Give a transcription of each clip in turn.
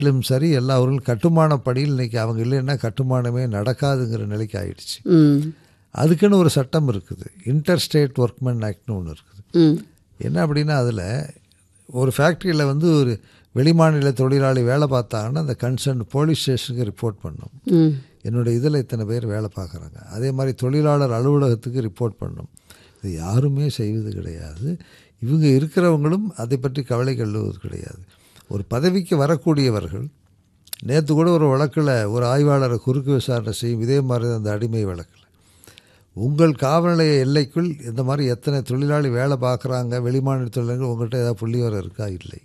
லும் சரி எல்லா ஊர்களும் கட்டுமான பணியில் இன்னைக்கு அவங்க இல்லைன்னா கட்டுமானமே நடக்காதுங்கிற நிலைக்கு ஆயிடுச்சு ம் அதுக்குன்னு ஒரு சட்டம் இருக்குது இன்டர் ஸ்டேட் ஒர்க்மென் ஆக்ட்னு ஒன்று இருக்குது ம் என்ன அப்படின்னா அதில் ஒரு ஃபேக்ட்ரியில் வந்து ஒரு வெளிமாநில தொழிலாளி வேலை பார்த்தாங்கன்னா அந்த கன்சர்ன் போலீஸ் ஸ்டேஷனுக்கு ரிப்போர்ட் பண்ணும் ம் என்னுடைய இதில் இத்தனை பேர் வேலை பார்க்குறாங்க அதே மாதிரி தொழிலாளர் அலுவலகத்துக்கு ரிப்போர்ட் பண்ணும் இது யாருமே செய்வது கிடையாது இவங்க இருக்கிறவங்களும் அதை பற்றி கவலை கொள்ளுவது கிடையாது ஒரு பதவிக்கு வரக்கூடியவர்கள் நேற்று கூட ஒரு வழக்கில் ஒரு ஆய்வாளரை குறுக்கு விசாரணை செய்யும் இதே மாதிரி தான் அந்த அடிமை வழக்கில் உங்கள் காவல் நிலைய எல்லைக்குள் இந்த மாதிரி எத்தனை தொழிலாளி வேலை பார்க்குறாங்க வெளிமாநில தொழிலாளர்கள் உங்கள்கிட்ட ஏதாவது புள்ளிவரம் இருக்கா இல்லை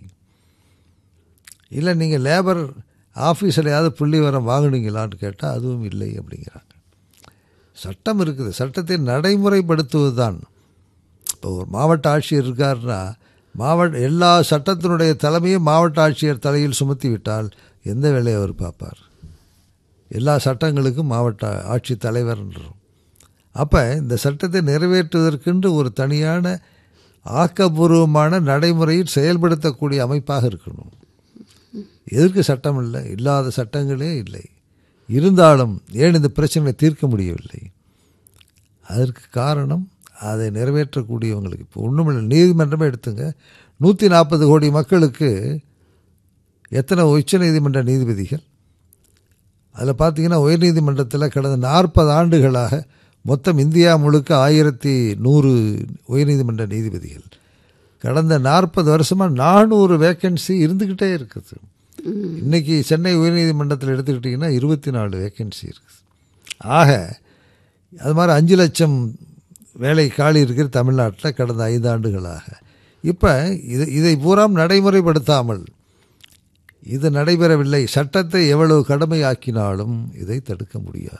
இல்லை நீங்கள் லேபர் ஆஃபீஸில் ஏதாவது புள்ளிவரம் வாங்குனீங்களான்னு கேட்டால் அதுவும் இல்லை அப்படிங்கிறாங்க சட்டம் இருக்குது சட்டத்தை நடைமுறைப்படுத்துவது தான் இப்போ ஒரு மாவட்ட ஆட்சியர் இருக்காருன்னா மாவட்ட எல்லா சட்டத்தினுடைய தலைமையும் மாவட்ட ஆட்சியர் தலையில் சுமத்தி விட்டால் எந்த வேலையை அவர் பார்ப்பார் எல்லா சட்டங்களுக்கும் மாவட்ட ஆட்சி தலைவர்ன்றோம் அப்போ இந்த சட்டத்தை நிறைவேற்றுவதற்கென்று ஒரு தனியான ஆக்கபூர்வமான நடைமுறையில் செயல்படுத்தக்கூடிய அமைப்பாக இருக்கணும் எதற்கு சட்டம் இல்லை இல்லாத சட்டங்களே இல்லை இருந்தாலும் ஏன் இந்த பிரச்சனையை தீர்க்க முடியவில்லை அதற்கு காரணம் அதை நிறைவேற்றக்கூடியவங்களுக்கு இப்போ ஒன்றுமில்லை நீதிமன்றமே எடுத்துங்க நூற்றி நாற்பது கோடி மக்களுக்கு எத்தனை உச்ச நீதிமன்ற நீதிபதிகள் அதில் பார்த்தீங்கன்னா உயர்நீதிமன்றத்தில் கடந்த நாற்பது ஆண்டுகளாக மொத்தம் இந்தியா முழுக்க ஆயிரத்தி நூறு உயர்நீதிமன்ற நீதிபதிகள் கடந்த நாற்பது வருஷமாக நானூறு வேக்கன்சி இருந்துக்கிட்டே இருக்குது இன்னைக்கு சென்னை உயர்நீதிமன்றத்தில் எடுத்துக்கிட்டிங்கன்னா இருபத்தி நாலு வேக்கன்சி இருக்குது ஆக அது மாதிரி அஞ்சு லட்சம் வேலை காலி இருக்கிற தமிழ்நாட்டில் கடந்த ஐந்து ஆண்டுகளாக இப்போ இது இதை பூராம் நடைமுறைப்படுத்தாமல் இது நடைபெறவில்லை சட்டத்தை எவ்வளவு கடமையாக்கினாலும் இதை தடுக்க முடியாது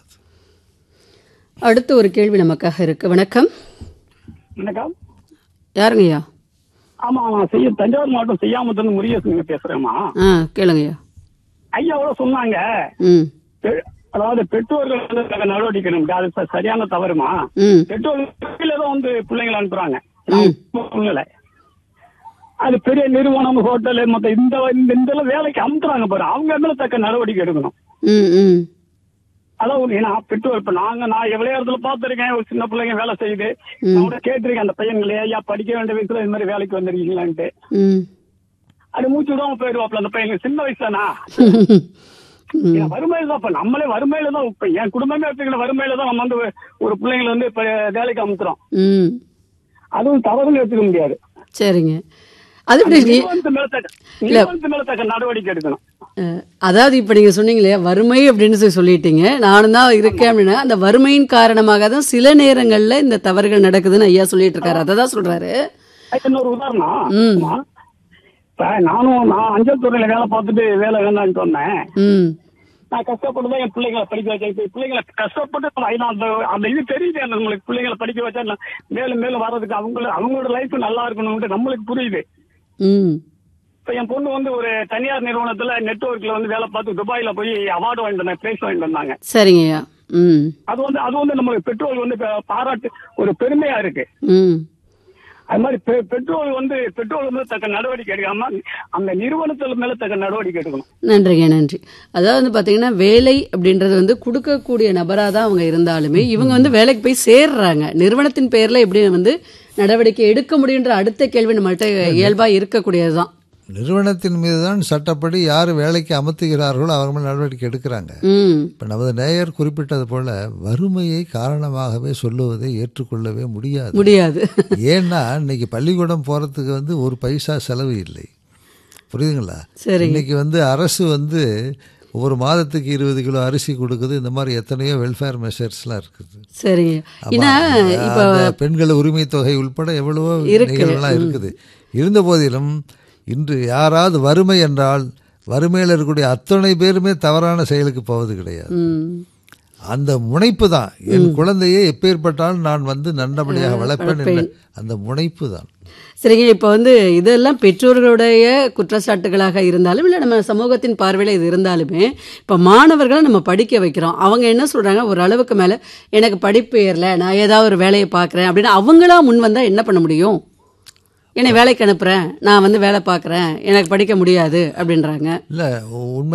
அடுத்து ஒரு கேள்வி நமக்காக இருக்கு வணக்கம் வணக்கம் யாருங்கய்யா ஆமா நான் செய்ய தஞ்சாவூர் மாவட்டம் செய்யாமத்துல முருகேசனுங்க பேசுறேம்மா ஆ கேளுங்கய்யா ஐயா கூட சொன்னாங்க ம் பெ- அதாவது பெற்றோர்கள் வந்து அதுக்கு நடவடிக்கை எடுக்கணும். அது ச- சரியான தவறுமா ம் பெற்றோர்கள் தான் வந்து பிள்ளைங்களை அனுப்புறாங்க சூழ்நிலை அது பெரிய நிறுவனம் ஹோட்டலு மத்த இந்த இந்த இதெல்லாம் வேலைக்கு அமுத்துறாங்க பாரு அவங்க மேல தக்க நடவடிக்கை எடுக்கணும் ம் ம் அதான் ஒரு- ஏன்னா பெற்றோர் இப்ப நாங்க நான் எவ்வளவு இடத்துல பார்த்திருக்கேன் ஒரு சின்ன பிள்ளைங்க வேலை செய்யுது நான் கூட கேட்டிருக்கேன் அந்த பையன்களே ஐயா படிக்க வேண்டிய வயசுல இந்த மாதிரி வேலைக்கு வந்திருக்கீங்களான்ட்டு ம் அது மூச்சு விடாம போயிடுவாப்ல அந்த பையன் சின்ன வயசு தானா ஏன்னா வறுமையில தான் இப்ப நம்மளே வறுமையில தான் இப்ப என் குடும்பமே எடுத்துக்கிற வறுமையில தான் நம்ம வந்து ஒரு பிள்ளைங்களை வந்து இப்ப வேலைக்கு அமுத்துறோம் ம் அதுவும் தவறுன்னு எடுத்துக்க முடியாது சரிங்க அது எப்படி நீ- நிறுவனத்து மேல தக்க நிறுவனத்து மேல தக்க நடவடிக்கை எடுக்கணும் அஹ், அதாவது இப்போ நீங்கள் சொன்னீங்க இல்லையா வறுமை அப்படின்னு சொல்லி சொல்லிட்டீங்க நானும் தான் இருக்கேன் அப்படின்னா அந்த வறுமையின் காரணமாக தான் சில நேரங்களில் இந்த தவறுகள் நடக்குதுன்னு ஐயா சொல்லிட்டு இருக்காரு அதை தான் சொல்கிறாரு அதுக்கு இன்னொரு உதாரணம் ம். ஆமா. இப்ப நானும் நான் அஞ்சல் துறையில வேலை பார்த்துட்டு வேலை வேணான்னு சொன்னேன் ம் நான் கஷ்டப்பட்டு தான் என் பிள்ளைங்களை படிக்க வச்சேன் இப்ப பிள்ளைங்களை கஷ்டப்பட்டு நான் அந்த அந்த இது தெரியுது அந்த நம்மளுக்கு பிள்ளைங்களை படிக்க வச்சா நான் மேலும் மேலும் வர்றதுக்கு அவங்கள அவங்களோட லைஃப் நல்லா இருக்கணும்னு நம்மளுக்கு புரியுது ம் இப்ப என் பொண்ணு வந்து ஒரு தனியார் நிறுவனத்துல நெட்வொர்க்ல வந்து வேலை பார்த்து துபாயில போய் அவார்டு வாங்கிட்டு வந்தாங்க பிரைஸ் வாங்கிட்டு வந்தாங்க சரிங்க ஐயா ம் அது வந்து அது வந்து நம்மளுக்கு பெட்ரோல் வந்து ப- பாராட்டு ஒரு பெருமையா இருக்கு ம் அது மாதிரி பெ- பெட்ரோல் வந்து பெட்ரோல் வந்து தக்க நடவடிக்கை எடுக்காம அந்த நிறுவனத்துல மேல தக்க நடவடிக்கை எடுக்கணும் நன்றிங்க நன்றி அதாவது வந்து பார்த்தீங்கன்னா வேலை அப்படின்றது வந்து கொடுக்கக்கூடிய நபராக தான் அவங்க இருந்தாலுமே இவங்க வந்து வேலைக்கு போய் சேர்றாங்க நிறுவனத்தின் பேரில் எப்படி வந்து நடவடிக்கை எடுக்க முடியுன்ற அடுத்த கேள்வி நம்மள்ட்ட இயல்பாக இருக்கக்கூடியது தான் நிறுவனத்தின் மீது தான் சட்டப்படி யார் வேலைக்கு அமர்த்துகிறார்களோ அவங்க மேல் நடவடிக்கை எடுக்கிறாங்க ம் இப்போ நமது நேயர் குறிப்பிட்டது போல வறுமையை காரணமாகவே சொல்லுவதை ஏற்றுக்கொள்ளவே முடியாது முடியாது ஏன்னா இன்னைக்கு பள்ளிக்கூடம் போகிறதுக்கு வந்து ஒரு பைசா செலவு இல்லை புரியுதுங்களா சரிங்க. இன்னைக்கு வந்து அரசு வந்து ஒரு மாதத்துக்கு இருபது கிலோ அரிசி கொடுக்குது இந்த மாதிரி எத்தனையோ வெல்ஃபேர் மெஷர்ஸ்லாம் இருக்குது சரிங்க ஏன்னா இப்போ அந்த பெண்கள் உரிமை தொகை உள்பட எவ்வளவோ இருக்கு. நிகழ்வுலாம் இருக்குது இருந்த போதிலும் இன்று யாராவது வறுமை என்றால் வறுமையில் இருக்கக்கூடிய அத்தனை பேருமே தவறான செயலுக்கு போவது கிடையாது ம் அந்த முனைப்பு தான் என் குழந்தையை எப்பேற்பட்டாலும் நான் வந்து நல்லபடியாக வளர்ப்பேன் என்ற அந்த முனைப்பு தான் சரிங்க இப்போ வந்து இதெல்லாம் பெற்றோர்களுடைய குற்றச்சாட்டுகளாக இருந்தாலும் இல்லை நம்ம சமூகத்தின் பார்வையில் இது இருந்தாலுமே இப்போ மாணவர்களை நம்ம படிக்க வைக்கிறோம் அவங்க என்ன சொல்கிறாங்க ஒரு அளவுக்கு மேலே எனக்கு படிப்பு ஏறல நான் ஏதாவது ஒரு வேலையை பார்க்குறேன் அப்படின்னு அவங்களா முன் வந்தால் என்ன பண்ண முடியும் என்னை வேலைக்கு அனுப்புறேன் நான் வந்து வேலை பார்க்குறேன் எனக்கு படிக்க முடியாது அப்படின்றாங்க இல்லை உண்மை